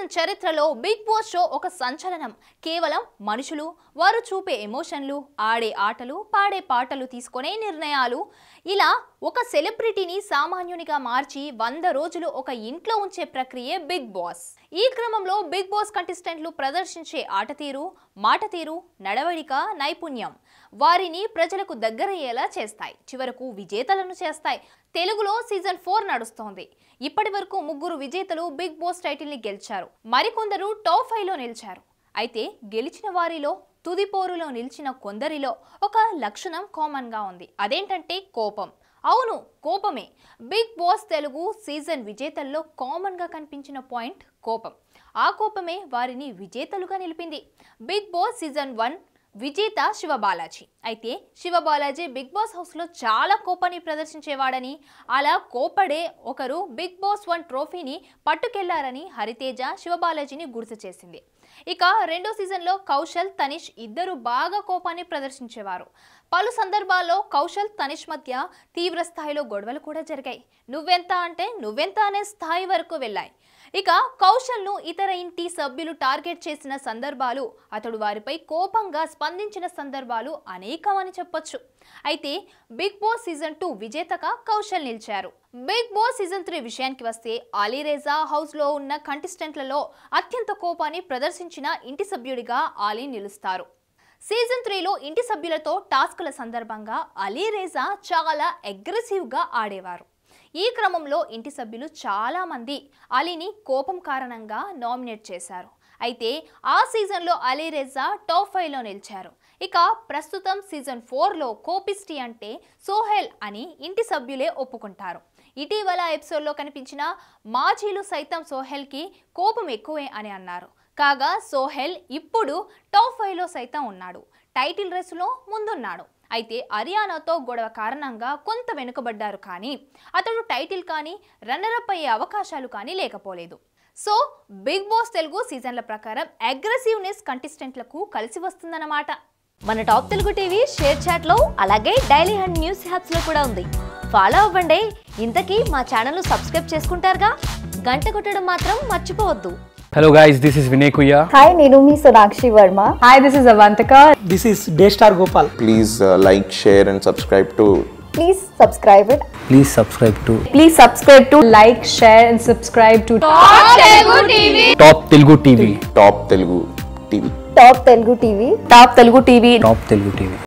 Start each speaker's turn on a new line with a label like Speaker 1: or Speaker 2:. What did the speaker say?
Speaker 1: Television చరిత్రలో big boss show ఒక సంచలనం కేవలం మనుషులు వారు చూపే ఎమోషన్లు ఆడే ఆటలు పాడే పాటలు తీసుకునే నిర్ణయాలు ఇలా ఒక సెలబ్రిటీని సామాన్యునిగా మార్చి వంద రోజులు ఒక ఇంట్లో ఉంచే ప్రక్రియే బిగ్ బాస్ ఈ క్రమంలో బిగ్ బాస్ కంటెస్టెంట్లు ప్రదర్శించే ఆట తీరు మాట తీరు నడవడిక నైపుణ్యం వారిని ప్రజలకు దగ్గరయ్యేలా చేస్తాయి చివరకు విజేతలను చేస్తాయి తెలుగులో సీజన్ ఫోర్ నడుస్తోంది ఇప్పటి వరకు ముగ్గురు విజేతలు బిగ్ బాస్ టైటిల్ ని గెలిచారు మరికొందరు టాప్ ఫైవ్ లో నిలిచారు అయితే గెలిచిన వారిలో తుది పోరులో నిలిచిన కొందరిలో ఒక లక్షణం కామన్ గా ఉంది అదేంటంటే కోపం అవును కోపమే బిగ్ బాస్ తెలుగు సీజన్ విజేతల్లో కామన్ గా కనిపించిన పాయింట్ కోపం ఆ కోపమే వారిని విజేతలుగా నిలిపింది బిగ్ బాస్ సీజన్ వన్ విజేత శివబాలాజీ అయితే శివబాలాజీ బిగ్ బాస్ హౌస్లో చాలా కోపాన్ని ప్రదర్శించేవాడని అలా కోపడే ఒకరు బిగ్ బాస్ వన్ ట్రోఫీని పట్టుకెళ్లారని హరితేజ శివబాలాజీని గుర్తు చేసింది ఇక రెండో సీజన్లో కౌశల్ తనిష్ ఇద్దరు బాగా కోపాన్ని ప్రదర్శించేవారు పలు సందర్భాల్లో కౌశల్ తనిష్ మధ్య తీవ్ర స్థాయిలో గొడవలు కూడా జరిగాయి నువ్వెంత అంటే నువ్వెంత అనే స్థాయి వరకు వెళ్ళాయి ఇక కౌశల్ను ఇతర ఇంటి సభ్యులు టార్గెట్ చేసిన సందర్భాలు అతడు వారిపై కోపంగా స్పందించిన సందర్భాలు అనేకమని చెప్పొచ్చు అయితే బిగ్ బాస్ సీజన్ టూ విజేతగా కౌశల్ నిలిచారు బిగ్ బాస్ సీజన్ త్రీ విషయానికి వస్తే అలీరేజా హౌస్ లో ఉన్న కంటెస్టెంట్లలో అత్యంత కోపాన్ని ప్రదర్శించిన ఇంటి సభ్యుడిగా ఆలీ నిలుస్తారు సీజన్ త్రీలో ఇంటి సభ్యులతో టాస్కుల సందర్భంగా అలీరేజా చాలా అగ్రెసివ్గా ఆడేవారు ఈ క్రమంలో ఇంటి సభ్యులు చాలా మంది అలీని కోపం కారణంగా నామినేట్ చేశారు అయితే ఆ సీజన్లో అలీరేజా టాప్ ఫైవ్లో నిలిచారు ఇక ప్రస్తుతం సీజన్ ఫోర్లో కోపిస్టి అంటే సోహెల్ అని ఇంటి సభ్యులే ఒప్పుకుంటారు ఇటీవల ఎపిసోడ్లో కనిపించిన మాజీలు సైతం సోహెల్కి కోపం ఎక్కువే అని అన్నారు కాగా సోహెల్ ఇప్పుడు టాప్ ఫైవ్లో సైతం ఉన్నాడు టైటిల్ రేసులో ముందున్నాడు అయితే హర్యానాతో గొడవ కారణంగా కొంత వెనుకబడ్డారు కానీ అతడు టైటిల్ కానీ రన్నరప్ అయ్యే అవకాశాలు కానీ లేకపోలేదు సో బిగ్ బాస్ తెలుగు సీజన్ల ప్రకారం అగ్రెసివ్నెస్ కంటెస్టెంట్లకు కలిసి వస్తుందన్నమాట
Speaker 2: మన top Telugu TV ShareChat లో అలాగే డైలీ హండ్ న్యూస్ హ్యాప్స్ లో కూడా ఉంది ఫాలో అవ్వండి ఇంతకీ మా ఛానల్ సబ్స్క్రైబ్ చేసుకుంటారుగా గంట కొట్టడం మాత్రం మర్చిపోవద్దు
Speaker 3: Hello guys, this is Vinay Kuya.
Speaker 4: Hi నేను మీ Sonakshi Varma
Speaker 5: Hi, this is Avantika.
Speaker 6: This is Daystar Gopal.
Speaker 7: please uh, like, share, and subscribe to
Speaker 4: please subscribe it
Speaker 3: Please subscribe to
Speaker 5: Please subscribe to like, share, and subscribe to
Speaker 3: Top Telugu TV.
Speaker 7: Top Telugu TV.
Speaker 4: Top Telugu TV
Speaker 5: Top Telugu TV.
Speaker 3: Top Telugu TV.